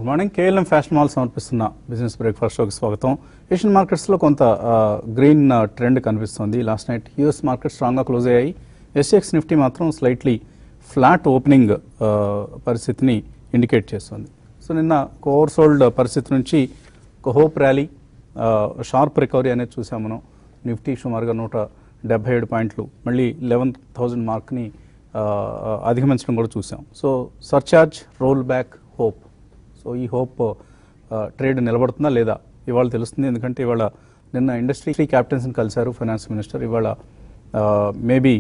Good morning KLM fashion mall సమర్పిస్తున్న business breakfast షోకి స్వాగతం ఏషియన్ మార్కెట్స్లో కొంత గ్రీన్ ట్రెండ్ కనిపిస్తుంది లాస్ట్ నైట్ యూఎస్ మార్కెట్ స్ట్రాంగ్గా క్లోజ్ అయ్యాయి ఎస్ఎక్స్ నిఫ్టీ మాత్రం స్లైట్లీ ఫ్లాట్ ఓపెనింగ్ పరిస్థితిని ఇండికేట్ చేస్తుంది సో నిన్న ఒక ఓవర్సోల్డ్ పరిస్థితి నుంచి ఒక హోప్ ర్యాలీ షార్ప్ రికవరీ అనేది చూసాం మనం నిఫ్టీ సుమారుగా నూట డెబ్బై ఏడు పాయింట్లు మళ్ళీ లెవెన్ థౌజండ్ మార్క్ని అధిగమించడం కూడా చూసాం so surcharge roll back hope so ఈ హోప్ ట్రేడ్ నిలబడుతుందా లేదా ఇవాళ తెలుస్తుంది ఎందుకంటే ఇవాళ నిన్న ఇండస్ట్రీ క్యాప్టెన్స్ని కలిశారు ఫైనాన్స్ మినిస్టర్ ఇవాళ మేబీ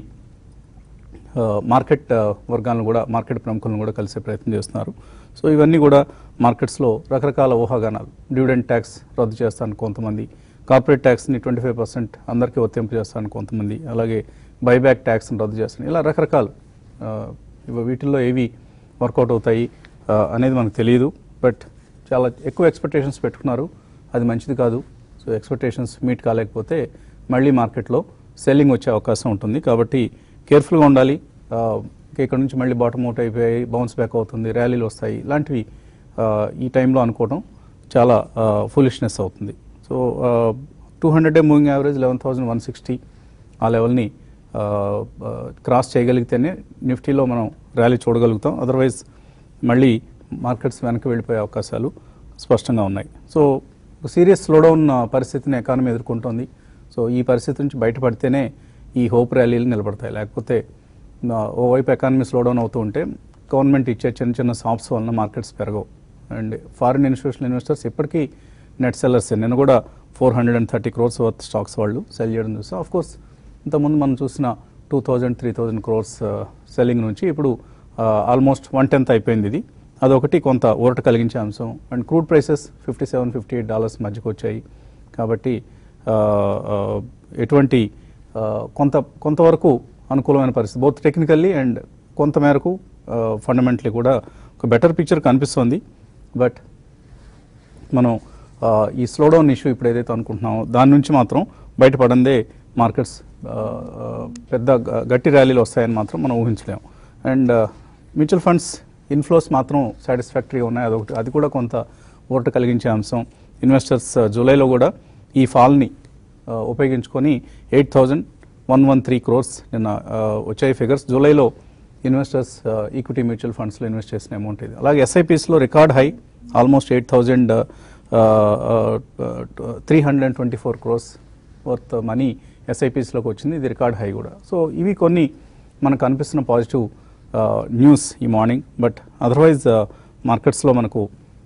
మార్కెట్ వర్గాలను కూడా మార్కెట్ ప్రముఖులను కూడా కలిసే ప్రయత్నం చేస్తున్నారు సో ఇవన్నీ కూడా మార్కెట్స్లో రకరకాల ఊహాగానాలు డివిడెండ్ ట్యాక్స్ రద్దు చేస్తాను కొంతమంది కార్పొరేట్ ట్యాక్స్ని ట్వంటీ ఫైవ్ పర్సెంట్ అందరికీ వర్తింపు చేస్తాను కొంతమంది అలాగే బైబ్యాక్ ట్యాక్స్ని రద్దు చేస్తాను ఇలా రకరకాలు ఆ, ఇవ- వీటిల్లో ఏవి వర్కౌట్ అవుతాయి ఆ, అనేది మనకు తెలియదు బట్ చాలా ఎక్కువ ఎక్స్పెక్టేషన్స్ పెట్టుకున్నారు అది మంచిది కాదు సో ఎక్స్పెక్టేషన్స్ మీట్ కాలేకపోతే మళ్ళీ మార్కెట్లో సెల్లింగ్ వచ్చే అవకాశం ఉంటుంది కాబట్టి కేర్ఫుల్గా ఉండాలి ఆ, ఇంకా ఇక్కడ నుంచి మళ్ళీ బాటమ్ అవుట్ అయిపోయి బౌన్స్ బ్యాక్ అవుతుంది ర్యాలీలు వస్తాయి ఇలాంటివి ఆ, ఈ టైంలో అనుకోవడం చాలా ఫులిష్నెస్ అవుతుంది so two hundred day moving average eleven thousand one sixty ఆ లెవెల్ని క్రాస్ చేయగలిగితేనే నిఫ్టీలో మనం ర్యాలీ చూడగలుగుతాం అదర్వైజ్ మళ్ళీ మార్కెట్స్ వెనక్కి వెళ్ళిపోయే అవకాశాలు స్పష్టంగా ఉన్నాయి సో ఒక సీరియస్ స్లోడౌన్ పరిస్థితిని ఎకానమీ ఎదుర్కొంటోంది సో ఈ పరిస్థితి నుంచి బయటపడితేనే ఈ హోప్ ర్యాలీలు నిలబడతాయి లేకపోతే ఆ, ఓవైపు ఎకానమీ స్లోడౌన్ అవుతూ ఉంటే గవర్నమెంట్ ఇచ్చే చిన్న చిన్న సాఫ్ట్స్ వలన మార్కెట్స్ పెరగవు అండ్ ఫారిన్ ఇన్స్టిట్యూషనల్ ఇన్వెస్టర్స్ ఇప్పటికీ నెట్ సెల్లర్స్ నిన్న కూడా four hundred and thirty crores worth stocks వాళ్ళు సెల్ చేయడం చూసాం ఆఫ్ కోర్స్ ఇంతకుముందు మనం చూసిన two thousand three thousand crores selling నుంచి ఇప్పుడు ఆల్మోస్ట్ వన్ టెన్త్ అయిపోయింది ఇది అదొకటి కొంత ఊరట కలిగించే అంశం and crude prices fifty seven fifty eight dollars మధ్యకు వచ్చాయి కాబట్టి ఆ, ఆ, ఎటువంటి ఆ, కొంత కొంతవరకు అనుకూలమైన పరిస్థితి బోత్ టెక్నికల్లీ అండ్ కొంత మేరకు ఫండమెంటలీ కూడా ఒక బెటర్ పిక్చర్ కనిపిస్తుంది బట్ మనం ఆ, ఈ స్లోడౌన్ ఇష్యూ ఇప్పుడు ఏదైతే అనుకుంటున్నామో దాని నుంచి మాత్రం బయటపడందే మార్కెట్స్ ఆ, ఆ, పెద్ద గ- గట్టి ర్యాలీలు వస్తాయని మాత్రం మనం ఊహించలేము అండ్ మ్యూచువల్ ఫండ్స్ ఇన్ఫ్లోస్ మాత్రం సాటిస్ఫాక్టరీగా ఉన్నాయి అదొకటి అది కూడా కొంత ఊరట కలిగించే అంశం ఇన్వెస్టర్స్ జూలైలో కూడా ఈ ఫాల్ని ఆ, ఉపయోగించుకొని eight thousand one one three crores నిన్న ఆ, వచ్చాయి ఫిగర్స్ జూలైలో ఇన్వెస్టర్స్ ఈక్విటీ మ్యూచువల్ ఫండ్స్లో ఇన్వెస్ట్ చేసిన అమౌంట్ ఇది అలాగే ఎస్ఐపిస్లో record high almost eight thousand three hundred and twenty four crores worth money ఎస్ఐపిస్లోకి వచ్చింది ఇది రికార్డ్ హై కూడా సో ఇవి కొన్ని మనకు అనిపిస్తున్న పాజిటివ్ న్యూస్ ఈ మార్నింగ్ బట్ అదర్వైజ్ మార్కెట్స్లో మనకు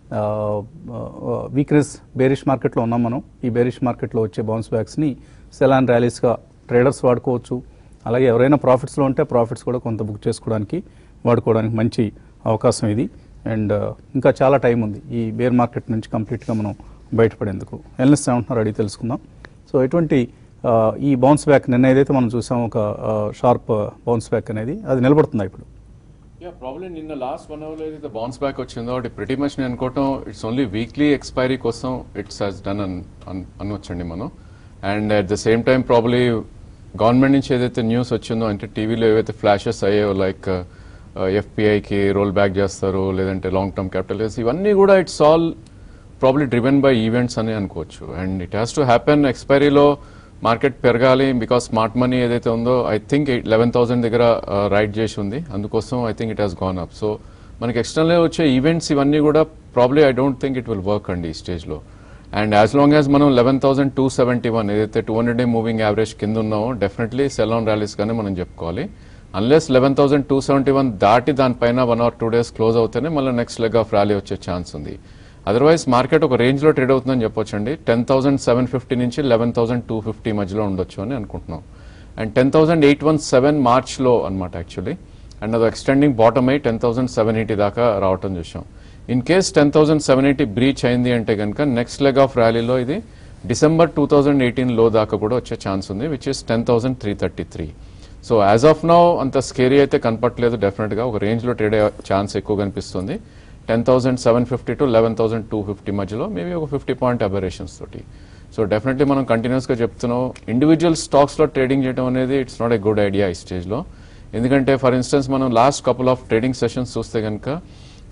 వీక్నెస్ బేరిష్ మార్కెట్లో ఉన్నాం మనం ఈ బేరిష్ మార్కెట్లో వచ్చే బౌన్స్ బ్యాక్స్ని సెలాన్ ర్యాలీస్గా ట్రేడర్స్ వాడుకోవచ్చు అలాగే ఎవరైనా ప్రాఫిట్స్లో ఉంటే ప్రాఫిట్స్ కూడా కొంత బుక్ చేసుకోవడానికి వాడుకోవడానికి మంచి అవకాశం ఇది అండ్ ఇంకా చాలా టైం ఉంది ఈ బేర్ మార్కెట్ నుంచి కంప్లీట్గా మనం బయటపడేందుకు ఎల్ఎస్ ఏమంటున్నారు అడిగి తెలుసుకుందాం సో ఎటువంటి ఆ, ఈ బౌన్స్ బ్యాక్ నిన్న ఏదైతే మనం చూసాం ఒక షార్ప్ బౌన్స్ బ్యాక్ అనేది అది నిలబడుతుందా ఇప్పుడు యా ప్రాబ్లమ్ నిన్న లాస్ట్ వన్ అవర్ ఏదైతే బౌన్స్ బ్యాక్ వచ్చిందో అది ప్రతి మచ్ నేను అనుకోవటం ఇట్స్ ఓన్లీ వీక్లీ ఎక్స్పైరీ కోసం ఇట్స్ హాస్ డన్ అన్ అన్- అనవచ్చండి మనం and at the same time probably government నుంచి ఏదైతే న్యూస్ వచ్చిందో అంటే టీవీలో ఏవైతే ఫ్లాషెస్ అయ్యాయో లైక్ ఎఫ్పిఐకి రోల్ బ్యాక్ చేస్తారు లేదంటే లాంగ్ టర్మ్ క్యాపిటల్ ఇవన్నీ కూడా it's all probably driven by events అని అనుకోవచ్చు and it has to happen ఎక్స్పైరీలో మార్కెట్ పెరగాలి బికాస్ స్మార్ట్ మనీ ఏదైతే ఉందో ఐ థింక్ లెవెన్ థౌసండ్ దగ్గర రైట్ చేసి ఉంది అందుకోసం I think it has gone up so మనకి ఎక్స్టర్నల్ వచ్చే ఈవెంట్స్ ఇవన్నీ కూడా probably I don't think it will work అండి ఈ స్టేజ్లో అండ్ యాజ్ లాంగ్ యాజ్ మనం eleven thousand two seventy one ఏదైతే two hundred day moving average కింద ఉన్నామో డెఫినెట్లీ సెల్ ఆన్ ర్యాలీస్ గానే మనం చెప్పుకోవాలి unless eleven thousand two seventy one దాటి దానిపైన one or two days close అవుతేనే మళ్ళీ నెక్స్ట్ లెగ్ ఆఫ్ ర్యాలీ వచ్చే ఛాన్స్ ఉంది అదర్వైజ్ మార్కెట్ ఒక రేంజ్లో ట్రేడ్ అవుతుందని చెప్పొచ్చండి టెన్ థౌసండ్ సెవెన్ ఫిఫ్టీ నుంచి లెవెన్ థౌసండ్ టూ ఫిఫ్టీ మధ్యలో ఉండొచ్చు అని అనుకుంటున్నాం and ten thousand eight one seven మార్చ్లో అనమాట యాక్చువల్లీ అండ్ అది ఎక్స్టెండింగ్ బాటమ్ అయి టెన్ థౌసండ్ సెవెన్ ఎయిటీ దాకా రావటం చూసాం in case ten thousand seven eighty breach అయింది అంటే కనుక నెక్స్ట్ లెగ్ ఆఫ్ ర్యాలీలో ఇది డిసెంబర్ టూ థౌసండ్ ఎయిటీన్ లో దాకా కూడా వచ్చే ఛాన్స్ ఉంది which is ten thousand three thirty three so as of now అంత స్కేరీ అయితే కనపట్లేదు డెఫినెట్గా ఒక రేంజ్లో ట్రేడ్ అయ్యే ఛాన్స్ ఎక్కువ కనిపిస్తుంది ten thousand seven fifty to eleven thousand two fifty మధ్యలో మేబీ ఒక ఫిఫ్టీ పాయింట్ అబరేషన్స్ తోటి సో డెఫినెట్లీ మనం కంటిన్యూస్గా చెప్తున్నాం ఇండివిజువల్ స్టాక్స్లో ట్రేడింగ్ చేయడం అనేది it's not a good idea ఈ స్టేజ్లో ఎందుకంటే ఫర్ ఇన్స్టెన్స్ మనం last couple of trading sessions చూస్తే కనుక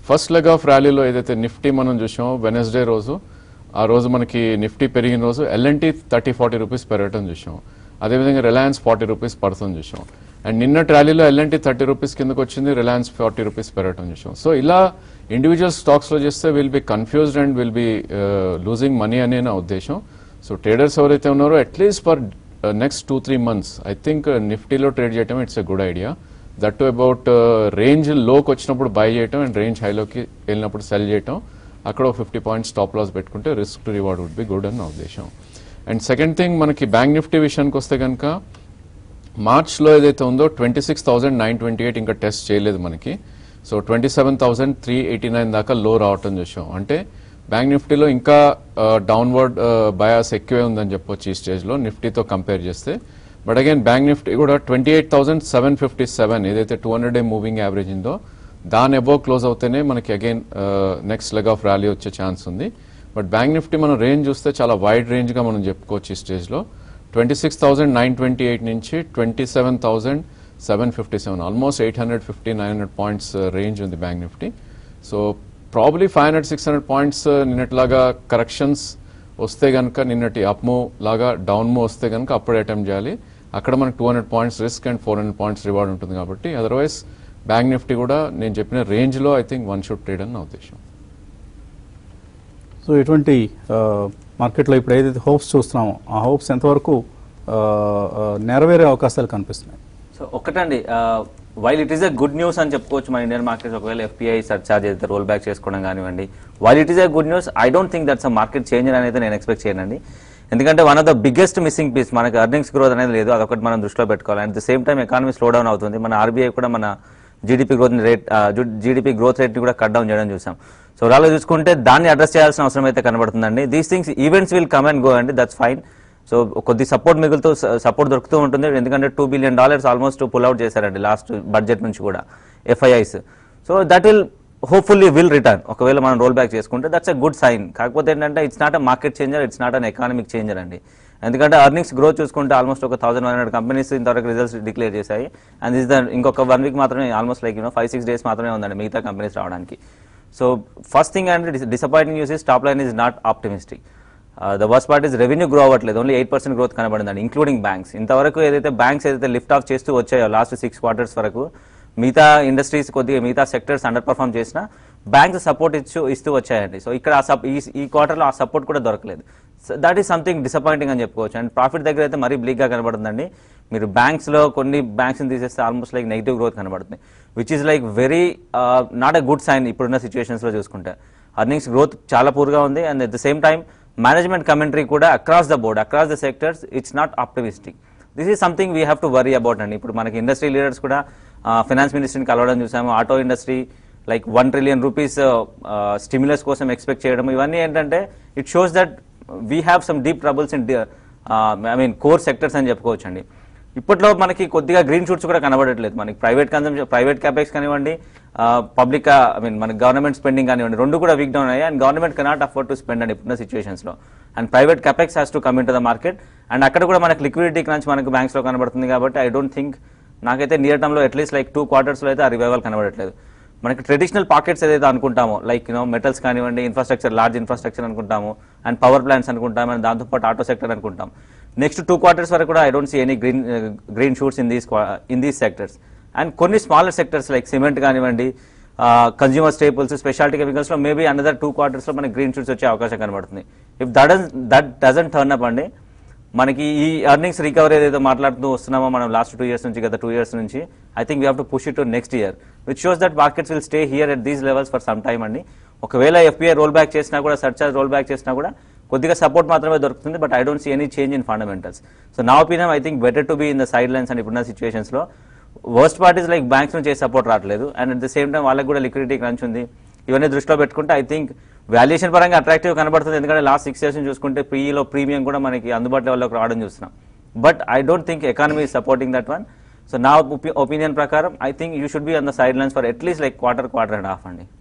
ఫస్ట్ లెగ్ ఆఫ్ ర్యాలీలో ఏదైతే నిఫ్టీ మనం చూసామో వెనస్డే రోజు ఆ రోజు మనకి నిఫ్టీ పెరిగిన రోజు ఎల్ఎన్టీ థర్టీ ఫార్టీ రూపీస్ పెరగటం చూసాం అదేవిధంగా రిలయన్స్ ఫార్టీ రూపీస్ పడుతుంది చూసాం అండ్ నిన్నటి ర్యాలీలో ఎల్ఎన్టీ థర్టీ రూపీస్ కిందకు వచ్చింది రిలయన్స్ ఫార్టీ రూపీస్ పెరగటం చూసాం సో ఇలా ఇండివిజువల్ స్టాక్స్లో చేస్తే will be confused and will be losing money అనే నా ఉద్దేశం సో ట్రేడర్స్ ఎవరైతే ఉన్నారో at least for next two three months I think నిఫ్టీలో ట్రేడ్ చేయడం it's a good idea that to about range లోకి వచ్చినప్పుడు బై చేయటం అండ్ రేంజ్ హైలోకి వెళ్ళినప్పుడు సెల్ చేయటం అక్కడ ఫిఫ్టీ పాయింట్స్ స్టాప్ లాస్ పెట్టుకుంటే risk to reward would be good అని నా ఉద్దేశం అండ్ సెకండ్ థింగ్ మనకి బ్యాంక్ నిఫ్టీ విషయానికి వస్తే కనుక మార్చ్లో ఏదైతే ఉందో twenty six thousand nine twenty eight ఇంకా టెస్ట్ చేయలేదు మనకి so twenty seven thousand three eighty nine దాకా లో రావటం చూసాం అంటే బ్యాంక్ నిఫ్టీలో ఇంకా డౌన్వర్డ్ బయాస్ ఎక్కువే ఉందని చెప్పొచ్చు ఈ స్టేజ్లో నిఫ్టీతో కంపేర్ చేస్తే బట్ అగైన్ బ్యాంక్ నిఫ్టీ కూడా twenty eight thousand seven fifty seven ఏదైతే two hundred day moving average ఉందో దాని అబోవ్ క్లోజ్ అవుతేనే మనకి again next leg of rally వచ్చే ఛాన్స్ ఉంది బట్ బ్యాంక్ నిఫ్టీ మనం రేంజ్ చూస్తే చాలా వైడ్ రేంజ్గా మనం చెప్పుకోవచ్చు ఈ స్టేజ్లో twenty six thousand nine twenty eight నుంచి twenty seven thousand seven fifty seven almost eight hundred fifty nine hundred points range ఉంది bank Nifty so probably five hundred six hundred points నిన్నట్లాగా కరెక్షన్స్ వస్తే కనుక నిన్నటి అప్ మూవ్ లాగా down move వస్తే కనుక అప్పుడు అటెంప్ట్ చేయాలి అక్కడ మనకు two hundred points risk and four hundred points reward ఉంటుంది కాబట్టి అదర్వైజ్ బ్యాంక్ నిఫ్టీ కూడా నేను చెప్పిన రేంజ్లో I think one should trade అని నా ఉద్దేశం సో ఇటువంటి ఆ, మార్కెట్లో ఇప్పుడు ఏదైతే హోప్స్ చూస్తున్నామో ఆ హోప్స్ ఎంతవరకు ఆ, ఆ, నెరవేరే అవకాశాలు కనిపిస్తున్నాయి సో ఒకటండి while it is a good news అని చెప్పుకోవచ్చు మన ఇండియన్ మార్కెట్స్ ఒకవేళ ఎఫ్పిఐ సర్చార్జ్ అయితే రోల్ బ్యాక్ చేసుకోవడం కానివ్వండి while it is a good news I don't think that's a market change అని అయితే నేను ఎక్స్పెక్ట్ చేయనండి ఎందుకంటే one of the biggest missing piece మనకి అర్నింగ్స్ గ్రోత్ అనేది లేదు అదొకటి మనం దృష్టిలో పెట్టుకోవాలి at the same time economy slow down అవుతుంది మన ఆర్బీఐ కూడా మన GDP growth rate GDP growth రేట్ని కూడా కట్ డౌన్ చేయడం చూసాం సో అలా చూసుకుంటే దాన్ని అడ్రస్ చేయాల్సిన అవసరం అయితే కనబడుతుందండి these things events will come and go అండి దట్స్ ఫైన్ సో కొద్ది సపోర్ట్ మిగులుతూ సపోర్ట్ దొరుకుతూ ఉంటుంది ఎందుకంటే two billion dollars almost pull out చేశారండి లాస్ట్ బడ్జెట్ నుంచి కూడా FIIs so that will hopefully will return ఒకవేళ మనం రోల్ బ్యాక్ చేసుకుంటే దట్స్ ఎ గుడ్ సైన్ కాకపోతే ఏంటంటే it's not a market changer it's not an economic changer అండి ఎందుకంటే అర్నింగ్స్ గ్రోత్ చూసుకుంటే ఆల్మోస్ట్ ఒక థౌసండ్ వన్ హండ్రెడ్ కంపెనీస్ ఇంతవరకు రిజల్ట్స్ డిక్లేర్ చేశాయి అండ్ ఇస్ ద ఇంకొక వన్ వీక్ మాత్రమే almost like you know five six days మాత్రమే ఉందండి మిగతా కంపెనీస్ రావడానికి సో ఫస్ట్ థింగ్ అంటే disappointing news is top line is not optimistic the worst part is revenue grow అవ్వట్లేదు only eight percent growth కనబడిందండి including banks ఇంతవరకు ఏదైతే బ్యాంక్స్ ఏదైతే లిఫ్ట్ ఆఫ్ చేస్తూ వచ్చాయో లాస్ట్ సిక్స్ క్వార్టర్స్ వరకు మిగతా ఇండస్ట్రీస్ కొద్దిగా మిగతా సెక్టర్స్ అండర్ పర్ఫామ్ చేసినా బ్యాంక్స్ సపోర్ట్ ఇచ్చు ఇస్తూ వచ్చాయండి సో ఇక్కడ ఆ సప్ ఈ ఈ క్వార్టర్లో ఆ సపోర్ట్ కూడా దొరకలేదు దట్ ఈస్ సంథింగ్ డిసప్పాయింటింగ్ అని చెప్పుకోవచ్చు అండ్ ప్రాఫిట్ దగ్గర అయితే మరీ బ్లీక్గా కనబడుతుందండి మీరు బ్యాంక్స్లో కొన్ని బ్యాంక్స్ని తీసేస్తే ఆల్మోస్ట్ లైక్ నెగిటివ్ గ్రోత్ కనబడుతుంది which is like very not a good sign ఇప్పుడున్న సిచ్యువేషన్స్లో చూసుకుంటే అర్నింగ్స్ గ్రోత్ చాలా పూర్గా ఉంది and at the same time management commentary కూడా across the board across the sectors it's not optimistic this is something we have to worry about అండి ఇప్పుడు మనకి ఇండస్ట్రీ లీడర్స్ కూడా ఫినాన్స్ మినిస్ట్రీని కలవడం చూసాము auto industry like one trillion rupees stimulus కోసం expect చేయడం ఇవన్నీ ఏంటంటే it shows that we have some deep troubles in I mean core sectors అని చెప్పుకోవచ్చు అండి ఇప్పట్లో మనకి కొద్దిగా గ్రీన్ షూట్స్ కూడా కనబడట్లేదు మనకి ప్రైవేట్ కన్సంప్షన్ ప్రైవేట్ క్యాపెక్స్ కానివ్వండి పబ్లిక్ ఐ మీన్ మన గవర్నమెంట్ స్పెండింగ్ కానివ్వండి రెండు కూడా వీక్ డౌన్ అయ్యాయి and government cannot afford to spend అండి ఇప్పుడున్న సిచ్యువేషన్స్లో and private capex has to come in to the market and అక్కడ కూడా మనకి లిక్విడిటీ క్రంచ్ మనకి బ్యాంక్స్లో కనబడుతుంది కాబట్టి ఐ డోంట్ థింక్ నాకైతే నియర్ టర్మ్లో అట్లీస్ట్ లైక్ టూ క్వార్టర్స్లో అయితే ఆ రివైవల్ కనబడట్లేదు మనకి ట్రెడిషనల్ పాకెట్స్ ఏదైతే అనుకుంటామో లైక్ యూనో మెటల్స్ కానివ్వండి ఇన్ఫ్రాస్ట్రక్చర్ లార్జ్ ఇన్ఫ్రాస్ట్రక్చర్ అనుకుంటాము అండ్ పవర్ ప్లాంట్స్ అనుకుంటాం అండ్ దాంతోపాటు ఆటో సెక్టర్ అనుకుంటాం నెక్స్ట్ టూ క్వార్టర్స్ వరకు కూడా I don't see any green green shoots in these in these sectors and కొన్ని స్మాలర్ సెక్టర్స్ లైక్ సిమెంట్ కానివ్వండి consumer staples specialty కెమికల్స్లో maybe another two క్వార్టర్స్లో మనకి గ్రీన్ షూట్స్ వచ్చే అవకాశం కనబడుతుంది if that that doesn't turn up అండి మనకి ఈ అర్నింగ్స్ రికవరీ ఏదైతే మాట్లాడుతూ వస్తున్నామో మనం లాస్ట్ టూ ఇయర్స్ నుంచి గత టూ ఇయర్స్ నుంచి I think we have to push it to next year which shows that markets will stay here at these levels for some time అండి ఒకవేళ ఎఫ్ఐఐ రోల్ బ్యాక్ చేసినా కూడా surcharge roll back చేసినా కూడా కొద్దిగా support మాత్రమే దొరుకుతుంది but I don't see any change in fundamentals so నా opinion I think better to be in the sidelines and ఇప్పుడున్న సిచ్యువేషన్స్లో వర్స్ట్ పార్టీస్ లైక్ బ్యాంక్స్ నుంచి సపోర్ట్ రావట్లేదు and at the same time వాళ్ళకి కూడా liquidity crunch ఉంది ఇవన్నీ దృష్టిలో పెట్టుకుంటే ఐ థింక్ వాల్యుయేషన్ పరంగా అట్రాక్టివ్ కనబడుతుంది ఎందుకంటే లాస్ట్ సిక్స్ ఇయర్స్ చూసుకుంటే పీఈలో ప్రీమియం కూడా మనకి అందుబాటులో వాళ్ళకి రావడం చూస్తున్నాం but I don't think economy supporting that one so నా ఒపీనియన్ ప్రకారం I think you should be on the sidelines for at least like quarter quarter and half అండి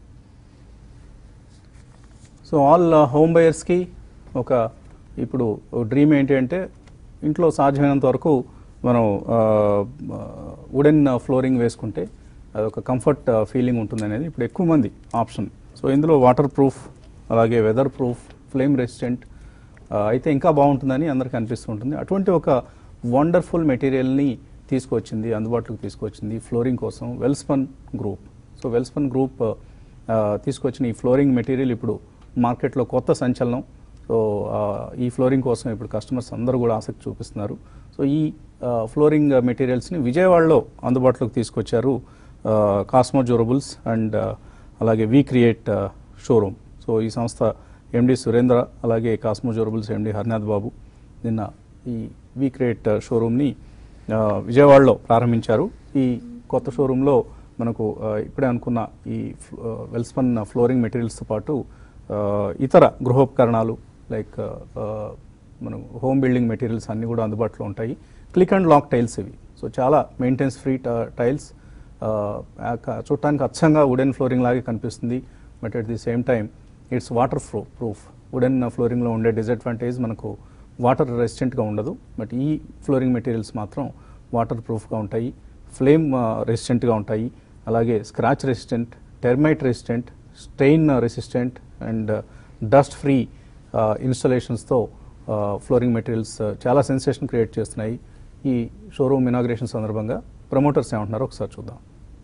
సో ఆల్ హోమ్ బయర్స్కి ఒక ఇప్పుడు డ్రీమ్ ఏంటి అంటే ఇంట్లో సాధ్యమైనంత వరకు మనం వుడెన్ ఫ్లోరింగ్ వేసుకుంటే అదొక కంఫర్ట్ ఫీలింగ్ ఉంటుంది అనేది ఇప్పుడు ఎక్కువ మంది ఆప్షన్ సో ఇందులో వాటర్ ప్రూఫ్ అలాగే వెదర్ ప్రూఫ్ ఫ్లేమ్ రెసిస్టెంట్ అయితే ఇంకా బాగుంటుందని అందరికీ అనిపిస్తుంటుంది అటువంటి ఒక వండర్ఫుల్ మెటీరియల్ని తీసుకొచ్చింది అందుబాటులోకి తీసుకొచ్చింది ఫ్లోరింగ్ కోసం Welspun group so Welspun group ఆ, తీసుకొచ్చిన ఈ ఫ్లోరింగ్ మెటీరియల్ ఇప్పుడు మార్కెట్లో కొత్త సంచలనం సో ఆ, ఈ ఫ్లోరింగ్ కోసం ఇప్పుడు కస్టమర్స్ అందరూ కూడా ఆసక్తి చూపిస్తున్నారు సో ఈ ఆ, ఫ్లోరింగ్ మెటీరియల్స్ని విజయవాడలో అందుబాటులోకి తీసుకొచ్చారు ఆ, కాస్మో డ్యూరబుల్స్ అండ్ ఆ, అలాగే వీ క్రియేట్ ఆ, షోరూమ్ సో ఈ సంస్థ ఎండి సురేంద్ర అలాగే Cosmo durables MD Harinath Babu నిన్న ఈ వీ క్రియేట్ ఆ, షోరూమ్ని ఆ, విజయవాడలో ప్రారంభించారు ఈ కొత్త షోరూంలో మనకు ఆ, ఇప్పుడే అనుకున్న ఈ ఫ్లో- ఆ, వెల్స్పన్ ఫ్లోరింగ్ మెటీరియల్స్తో పాటు ఆ, ఇతర గృహోపకరణాలు లైక్ ఆ, మనం హోమ్ బిల్డింగ్ మెటీరియల్స్ అన్నీ కూడా అందుబాటులో ఉంటాయి క్లిక్ అండ్ లాక్ టైల్స్ ఇవి సో చాలా మెయింటెన్స్ ఫ్రీ టైల్స్ చూడటానికి అచ్చంగా వుడెన్ ఫ్లోరింగ్ లాగే కనిపిస్తుంది but at the same time it's water pro proof wooden ఫ్లోరింగ్లో ఉండే డిసడ్వాంటేజ్ మనకు వాటర్ రెసిస్టెంట్గా ఉండదు బట్ ఈ ఫ్లోరింగ్ మెటీరియల్స్ మాత్రం వాటర్ ప్రూఫ్గా ఉంటాయి ఫ్లేమ్ రెసిస్టెంట్గా ఉంటాయి అలాగే scratch resistant termite resistant stain resistant and dust free ఇన్స్టాలేషన్స్తో ఫ్లోరింగ్ మెటీరియల్స్ చాలా సెన్సేషన్ క్రియేట్ చేస్తున్నాయి ఈ షోరూమ్ ఇనాగ్రేషన్ సందర్భంగా ప్రమోటర్స్ ఏమంటున్నారో ఒకసారి చూద్దాం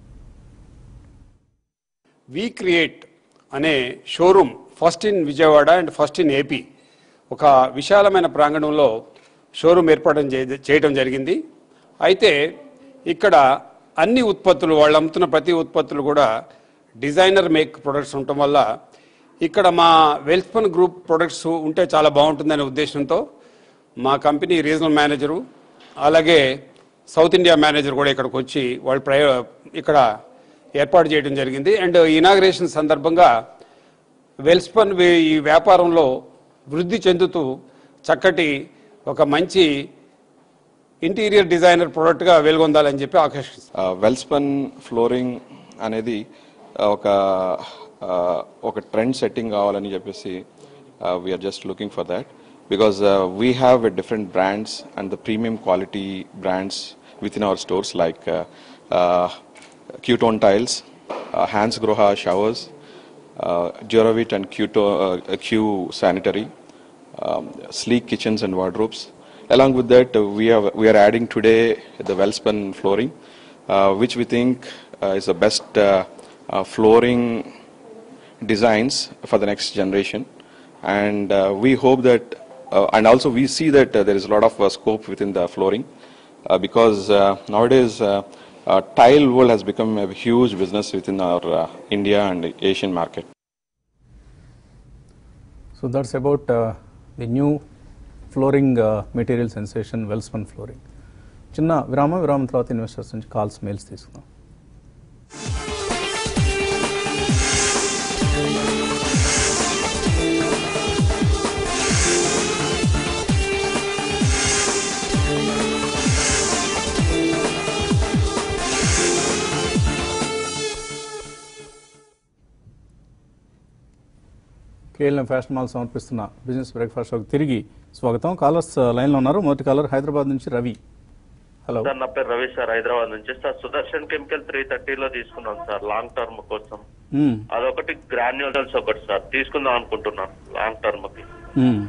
వి క్రియేట్ అనే showroom first in Vijayawada and first in AP ఒక విశాలమైన ప్రాంగణంలో షోరూమ్ ఏర్పాటు చే- చేయడం జరిగింది అయితే ఇక్కడ అన్ని ఉత్పత్తులు వాళ్ళు అమ్ముతున్న ప్రతి ఉత్పత్తులు కూడా డిజైనర్ మేక్ ప్రొడక్ట్స్ ఉండటం వల్ల ఇక్కడ మా వెల్స్పన్ గ్రూప్ ప్రొడక్ట్స్ ఉంటే చాలా బాగుంటుందనే ఉద్దేశంతో మా కంపెనీ రీజనల్ మేనేజరు అలాగే సౌత్ ఇండియా మేనేజర్ కూడా ఇక్కడికి వచ్చి వాళ్ళు ప్రయ ఇక్కడ ఏర్పాటు చేయడం జరిగింది అండ్ ఇనాగ్రేషన్ సందర్భంగా వెల్స్పన్ వే- ఈ వ్యాపారంలో వృద్ధి చెందుతూ చక్కటి ఒక మంచి ఇంటీరియర్ డిజైనర్ ప్రోడక్ట్గా వెలుగొందాలని చెప్పి ఆకర్షిస్తుంది వెల్స్పన్ ఫ్లోరింగ్ అనేది ఆ, ఒక ఆ, ఒక ట్రెండ్ సెట్టింగ్ కావాలని చెప్పేసి we are just looking for that because we have a different brands and the premium quality brands within our stores like Qtone tiles Hansgrohe showers Duravit and Q2, uh, Q sanitary, um, sleek kitchens and wardrobes. Along with that, uh, we have we are adding today the Wellspun flooring, uh, which we think uh, is the best uh, uh, flooring designs for the next generation, and uh, we hope that, uh, and also we see that uh, there is a lot of uh, scope within the flooring, uh, because uh, nowadays uh, uh, tile world has become a huge business within our uh, India and Asian market. So that's about the new flooring material sensation Welspun flooring చిన్న విరామం విరామం తర్వాత investors నుంచి calls mails తీసుకుందాం KLM fashion mall సమర్పిస్తున్న business breakfast షోకి తిరిగి స్వాగతం కాలర్స్ లైన్లో ఉన్నారు మొదటి కాలర్ హైదరాబాద్ నుంచి రవి హలో సార్ నా పేరు రవి సార్ హైదరాబాద్ నుంచి సార్ సుదర్శన్ కెమికల్ త్రీ థర్టీలో తీసుకున్నాం సార్ లాంగ్ టర్మ్ కోసం మ్మ్. అదొకటి గ్రాన్యువల్స్ ఒకటి సార్ తీసుకుందాం అనుకుంటున్నాను లాంగ్ టర్మ్ కి మ్మ్.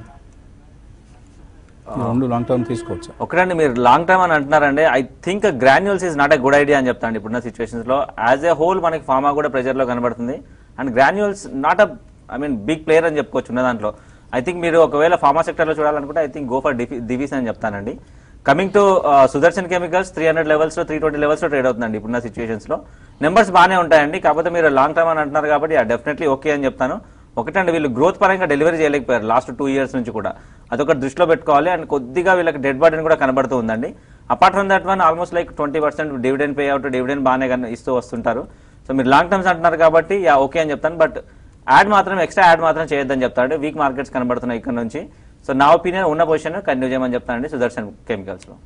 ఈ రెండు లాంగ్ టర్మ్ తీసుకోవచ్చా ఒకటండి మీరు లాంగ్ టర్మ్ అని అంటున్నారండి I think Granules is not a good idea అని చెప్తాను ఇప్పుడున్న సిచ్యువేషన్స్ లో యాజ్ ఏ హోల్ మనకి ఫార్మా కూడా ప్రెజర్ లో కనబడుతుంది and Granules not a I mean big player అని చెప్పుకోవచ్చు ఉన్న దాంట్లో ఐ థింక్ మీరు ఒకవేళ ఫార్మా సెక్టర్ లో చూడాలనుకుంటే I think go for Divi's అని చెప్తానండి coming to Sudarshan chemicals three hundred levels లో త్రీ ట్వంటీ లెవెల్స్ లో ట్రేడ్ అవుతుందండి ఇప్పుడున్న సిచ్యువేషన్స్ లో నెంబర్స్ బాగానే ఉంటాయండి కాకపోతే మీరు లాంగ్ టర్మ్ అని అంటున్నారు కాబట్టి డెఫినెట్లీ ఓకే అని చెప్తాను ఒకటండి వీళ్ళు గ్రోత్ పరంగా డెలివరీ చేయలేకపోయారు లాస్ట్ టూ ఇయర్స్ నుంచి కూడా అదొక దృష్టిలో పెట్టుకోవాలి అండ్ కొద్దిగా వీళ్ళకి డెడ్ బాడీని కూడా కనబడుతూ ఉందండి apart from that one almost like twenty percent dividend pay out dividend బాగానే కన్- ఇస్తూ వస్తుంటారు సో మీరు లాంగ్ టర్మ్స్ అంటున్నారు కాబట్టి యా ఓకే అని చెప్తాను బట్ యాడ్ మాత్రం ఎక్స్ట్రా యాడ్ మాత్రం చేయొద్దని చెప్తాడు వీక్ మార్కెట్స్ కనబడుతున్నాయి ఇక్కడ నుంచి సో నా ఒపీనియన్ ఉన్న పొజిషన్ కంటిన్యూ చేయమని చెప్తానండి సుదర్శన్ కెమికల్స్ లో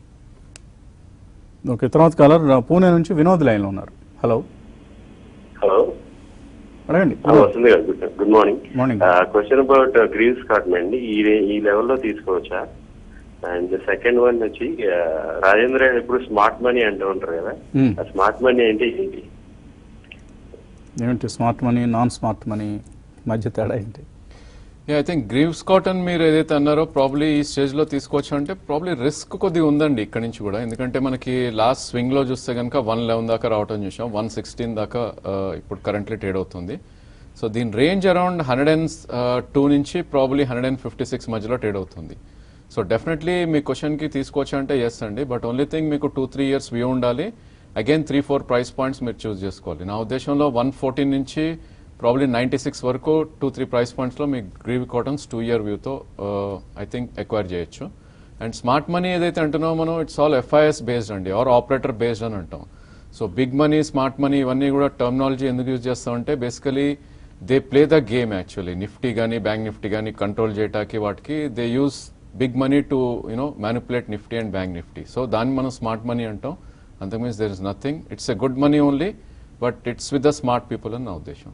ఓకే తర్వాత కాలర్ పూణే నుంచి వినోద్ లైన్లో ఉన్నారు హలో హలో అడగండి వస్తుంది కదా good good morning Morning. Question about Greaves Cotton అండి ఈ రే- ఈ లెవెల్లో తీసుకోవచ్చా అండ్ సెకండ్ వన్ వచ్చి ఆ, రాజేంద్ర గారు ఇప్పుడు స్మార్ట్ మనీ అంటూ ఉంటారు కదా Hmm. ఆ స్మార్ట్ మనీ అంటే ఏంటి ఏమిటి smart money non smart money మధ్య తేడా ఏంటి ఐ థింక్ గ్రీవ్స్ కాటన్ మీరు ఏదైతే అన్నారో ప్రాబ్లీ ఈ స్టేజ్ లో తీసుకోవచ్చు అంటే ప్రాబ్లీ రిస్క్ కొద్దిగా ఉందండి ఇక్కడ నుంచి కూడా ఎందుకంటే మనకి లాస్ట్ స్వింగ్ లో చూస్తే కనుక వన్ లెవెన్ దాకా రావటం చూసాం వన్ సిక్స్టీన్ దాకా ఆ, ఇప్పుడు కరెంట్లీ ట్రేడ్ అవుతుంది సో దీని range around hundred and two నుంచి probably hundred and fifty six మధ్యలో ట్రేడ్ అవుతుంది సో డెఫినెట్లీ మీ క్వశ్చన్ కి తీసుకోవచ్చు అంటే ఎస్ అండి బట్ ఓన్లీ థింగ్ మీకు టూ త్రీ ఇయర్స్ వ్యూ ఉండాలి again three four price points మీరు చూస్ చేసుకోవాలి నా ఉద్దేశంలో వన్ ఫోర్టీన్ నుంచి ప్రాబ్లీ నైంటీ సిక్స్ వరకు టూ త్రీ ప్రైస్ పాయింట్స్లో మీ గ్రీవ్ కాటన్స్ టూ ఇయర్ వ్యూతో ఐ థింక్ ఎక్వైర్ చేయొచ్చు అండ్ స్మార్ట్ మనీ ఏదైతే అంటున్నామో మనం ఇట్స్ ఆల్ ఎఫ్ఐఎస్ బేస్డ్ అండి ఆర్ ఆపరేటర్ బేస్డ్ అని అంటాం so big money smart money ఇవన్నీ కూడా టర్మినాలజీ ఎందుకు యూజ్ చేస్తామంటే basically they play the game actually Nifty కానీ బ్యాంక్ నిఫ్టీ కానీ కంట్రోల్ చేయడానికి వాటికి they use big money to you know manipulate Nifty and bank Nifty so దాన్ని మనం స్మార్ట్ మనీ అంటాం అంతకు means there is nothing it's a good money only but it's with the smart people అని నా ఉద్దేశం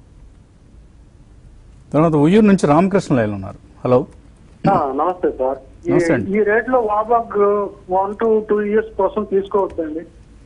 తర్వాత ఉయ్యూరు నుంచి రామకృష్ణ లైన్ ఉన్నారు హలో ఆ, నమస్తే సార్ ఈ- నమస్తే అండి. ఈ రేట్ లో Wabag one to two years కోసం తీసుకోవచ్చండి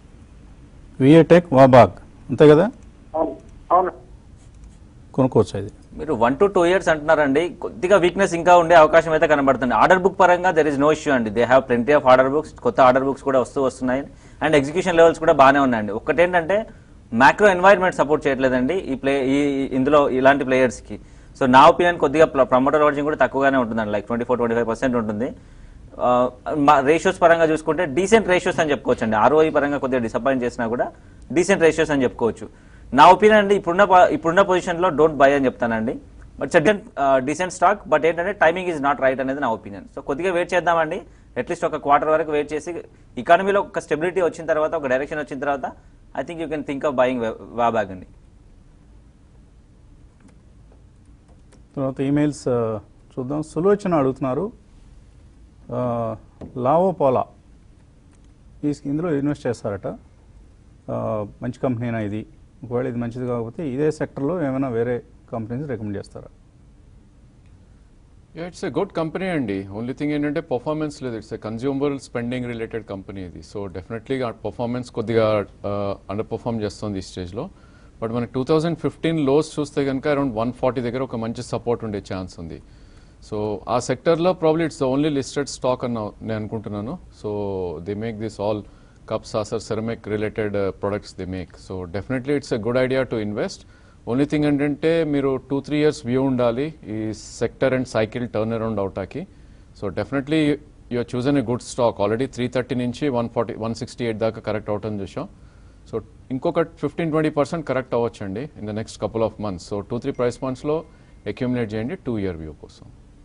విఏటెక్ వాబాగ్ అంతే కదా అవును అవును కొనుక్కోవచ్చు ఇది మీరు వన్ టు టూ ఇయర్స్ అంటున్నారండి కొద్దిగా వీక్నెస్ ఇంకా ఉండే అవకాశం అయితే కనబడుతుంది ఆర్డర్ బుక్ పరంగా దెర్ ఇస్ నో ఇష్యూ అండి they have plenty of order books కొత్త ఆర్డర్ బుక్స్ కూడా వస్తూ వస్తున్నాయి అండ్ ఎగ్జిక్యూషన్ లెవెల్స్ కూడా బాగానే ఉన్నాయండి ఒకటేంటంటే మ్యాక్రో ఎన్వైర్న్మెంట్ సపోర్ట్ చేయట్లేదండి ఈ ప్లే ఈ ఈ- ఇందులో ఇలాంటి players కి సో నా ఒపీనియన్ కొద్దిగా ప్రమోటర్ వర్జింగ్ కూడా తక్కువగానే ఉంటుందండి like twenty four twenty five percent ఉంటుంది రేషియోస్ పరంగా చూసుకుంటే డీసెంట్ రేషియోస్ అని చెప్పుకోవచ్చు అండి ఆర్ఓఐ పరంగా కొద్దిగా డిసప్పాయింట్ చేసినా కూడా డీసెంట్ రేషియోస్ అని చెప్పుకోవచ్చు నా ఒపీనియన్ అండి ఇప్పుడున్న ప- ఇప్పుడున్న పొజిషన్ లో డోంట్ బై అని చెప్తానండి but decent decent stock but ఏంటంటే టైమింగ్ ఈజ్ నాట్ రైట్ అనేది నా ఒపీనియన్ సో కొద్దిగా వెయిట్ చేద్దామండి అట్లీస్ట్ ఒక క్వార్టర్ వరకు వెయిట్ చేసి ఎకానమీలో ఒక స్టెబిలిటీ వచ్చిన తర్వాత ఒక డైరెక్షన్ వచ్చిన తర్వాత I think you can think of buying Wabag అండి తర్వాత ఈమెయిల్స్ ఆ, చూద్దాం సులోచన అడుగుతున్నారు ఆ, లావో పోలా ఈ ఇందులో ఇన్వెస్ట్ చేస్తారట ఆ, మంచి కంపెనీనా ఇది ఒకవేళ ఇది మంచిది కాకపోతే ఇదే సెక్టర్లో ఏమైనా వేరే కంపెనీస్ రికమెండ్ చేస్తారా ఇట్స్ ఎ గుడ్ కంపెనీ అండి ఓన్లీ థింగ్ ఏంటంటే పర్ఫార్మెన్స్ లేదు it's a consumer spending related company ఇది సో డెఫినెట్లీగా పర్ఫార్మెన్స్ కొద్దిగా అండర్ పర్ఫార్మ్ చేస్తుంది ఈ స్టేజ్లో బట్ మనకి టూ థౌజండ్ ఫిఫ్టీన్ లోస్ చూస్తే కనుక అరౌండ్ వన్ ఫార్టీ దగ్గర ఒక మంచి సపోర్ట్ ఉండే ఛాన్స్ ఉంది సో ఆ సెక్టర్లో probably it's the only listed stock అన్న నేను అనుకుంటున్నాను so they make this all cups saucer ceramic related products they make so definitely it's a good idea to invest only thing ఏంటంటే మీరు two three years view ఉండాలి ఈ sector and cycle turn around అవుటాకి so definitely you're chosen a good stock already three thirty నుంచి one forty one sixty eight దాకా correct అవటం చూసాం so ఇంకొక ఫిఫ్టీన్ ట్వంటీ పర్సెంట్ కరెక్ట్ అవ్వచ్చండి in the next couple of months so two three price పాయింట్స్లో accumulate చేయండి two year view కోసం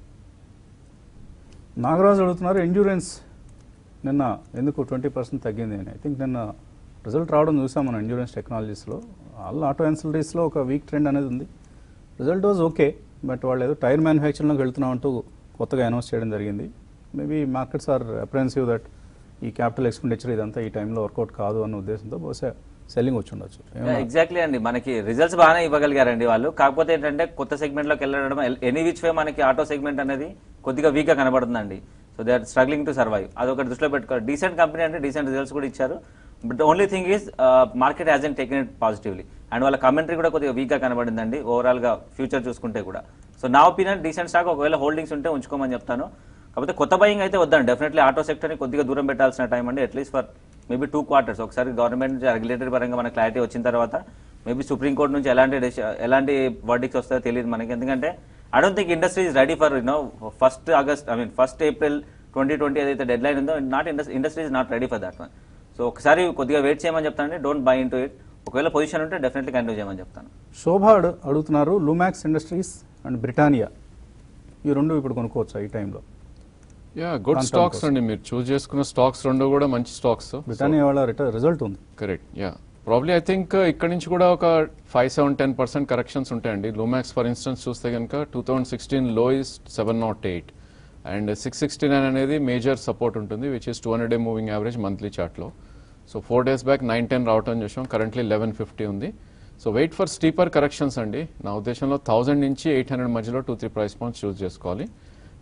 నాగరాజు అడుగుతున్నారు ఎండ్యూరెన్స్ నిన్న ఎందుకు ట్వంటీ పర్సెంట్ తగ్గింది అని ఐ థింక్ నిన్న రిజల్ట్ రావడం చూసాం మనం ఎండ్యూరెన్స్ టెక్నాలజీస్లో ఆల్ ఆటో ఎన్సిలరీస్లో ఒక వీక్ ట్రెండ్ అనేది ఉంది రిజల్ట్ వాజ్ ఓకే బట్ వాళ్ళు ఏదో టైర్ మ్యానుఫ్యాక్చరింగ్లోకి వెళ్తున్నాం అంటూ కొత్తగా అనౌన్స్ చేయడం జరిగింది maybe markets are apprehensive that ఈ క్యాపిటల్ ఎక్స్పెండిచర్ ఇదంతా ఈ టైంలో వర్కౌట్ కాదు అన్న ఉద్దేశంతో బహుశా సెల్లింగ్ వచ్చి ఉండొచ్చు ఏమన్నా- ఎగ్జాక్ట్లీ అండి మనకి రిజల్ట్స్ బాగానే ఇవ్వగలిగారండి వాళ్ళు కాకపోతే ఏంటంటే కొత్త సెగ్మెంట్ లోకి వెళ్ళడం ఎనీ విచ్ వే మనకి ఆటో సెగ్మెంట్ అనేది కొద్దిగా వీక్ గా కనబడుతుందండి so they are struggling to survive అదొకటి దృష్టిలో పెట్టుకోవాలి డీసెంట్ కంపెనీ అంటే డీసెంట్ రిజల్ట్స్ కూడా ఇచ్చారు but only thing is market has and taken it positively and వాళ్ళ కమెంటరీ కూడా కొద్దిగా వీక్ గా కనబడిందండి ఓవరాల్ గా ఫ్యూచర్ చూసుకుంటే కూడా సో నా ఒపీనియన్ డీసెంట్ స్టాక్ ఒకవేళ హోల్డింగ్స్ ఉంటే ఉంచుకోమని చెప్తాను కాకపోతే కొత్త బయింగ్ అయితే వద్దండి డెఫినెట్లీ ఆటో సెక్టర్ని కొద్దిగా దూరం పెట్టాల్సిన టైం అండి at least for maybe two quarters ఒకసారి గవర్నమెంట్ నుంచి రెగ్యులేటరీ పరంగా మన క్లారిటీ వచ్చిన తర్వాత మేబీ సుప్రీంకోర్టు నుంచి ఎలాంటి డెసి- ఎలాంటి వర్డిక్స్ వస్తాయో తెలియదు మనకి ఎందుకంటే I don't think industry is ready for you know first August I mean first April twenty twenty ఏదైతే డెడ్ లైన్ ఉందో not industry is not ready for that one so ఒకసారి కొద్దిగా వెయిట్ చేయమని చెప్తానండి don't buy in to it ఒకవేళ position ఉంటే definitely continue చేయమని చెప్తాను శోభ అడు- అడుగుతున్నారు లూమాక్స్ ఇండస్ట్రీస్ అండ్ బ్రిటానియా ఈ రెండు ఇప్పుడు కొనుక్కోవచ్చా ఈ టైంలో yeah good Long term stocks కోసం. అండి మీరు చూస్ చేసుకున్న స్టాక్స్ రెండు కూడా మంచి స్టాక్స్ బ్రిటానియా వాళ్ళ రిట రిజల్ట్ ఉంది correct yeah probably I think ఇక్కడ నుంచి కూడా ఒక five seven ten percent corrections ఉంటాయండి లోమాక్స్ ఫర్ ఇన్స్టెన్స్ చూస్తే కనుక టూ థౌసండ్ సిక్స్టీన్ లో is seven naught eight and six sixty nine అనేది మేజర్ సపోర్ట్ ఉంటుంది which is two hundred day moving average monthly చార్ట్లో so four days back nine ten రావటం చూసాం currently eleven fifty ఉంది so wait for steeper corrections అండి నా ఉద్దేశంలో thousand నుంచి ఎయిట్ హండ్రెడ్ మధ్యలో two three price points choose చేసుకోవాలి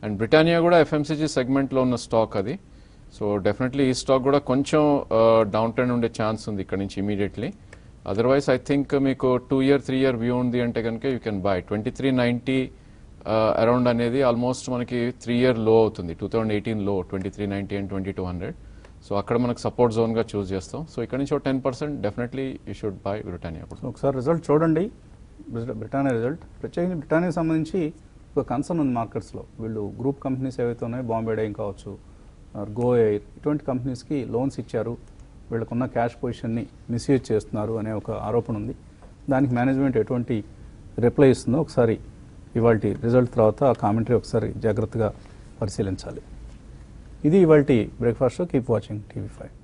అండ్ బ్రిటానియా కూడా ఎఫ్ఎంసీజీ సెగ్మెంట్లో ఉన్న స్టాక్ అది సో డెఫినెట్లీ ఈ స్టాక్ కూడా కొంచెం డౌన్ ట్రెండ్ ఉండే ఛాన్స్ ఉంది ఇక్కడ నుంచి ఇమీడియట్లీ అదర్వైజ్ ఐ థింక్ మీకు two year three year view ఉంది అంటే కనుక you can buy twenty three ninety around అనేది ఆల్మోస్ట్ మనకి త్రీ ఇయర్ లో అవుతుంది టూ థౌసండ్ ఎయిటీన్ లో twenty three ninety and twenty two hundred so అక్కడ మనకు సపోర్ట్ జోన్గా చూస్ చేస్తాం సో ఇక్కడ నుంచి ఒక ten percent definitely you should buy Britannia కూడా సో ఒకసారి రిజల్ట్ చూడండి బ్రిట- బ్రిటానియా రిజల్ట్ ప్రత్యేకించి బ్రిటానియాకి సంబంధించి ఒక కన్సర్న్ ఉంది మార్కెట్స్లో వీళ్ళు గ్రూప్ కంపెనీస్ ఏవైతే ఉన్నాయో బాంబే డైన్ కావచ్చు గో ఎయిర్ ఇటువంటి కంపెనీస్కి లోన్స్ ఇచ్చారు వీళ్ళకున్న క్యాష్ పొజిషన్ని మిస్యూజ్ చేస్తున్నారు అనే ఒక ఆరోపణ ఉంది దానికి మేనేజ్మెంట్ ఎటువంటి రిప్లై ఇస్తుందో ఒకసారి ఇవాళ రిజల్ట్ తర్వాత ఆ కామెంటరీ ఒకసారి జాగ్రత్తగా పరిశీలించాలి ఇది ఇవాళ breakfast show keep watching TV five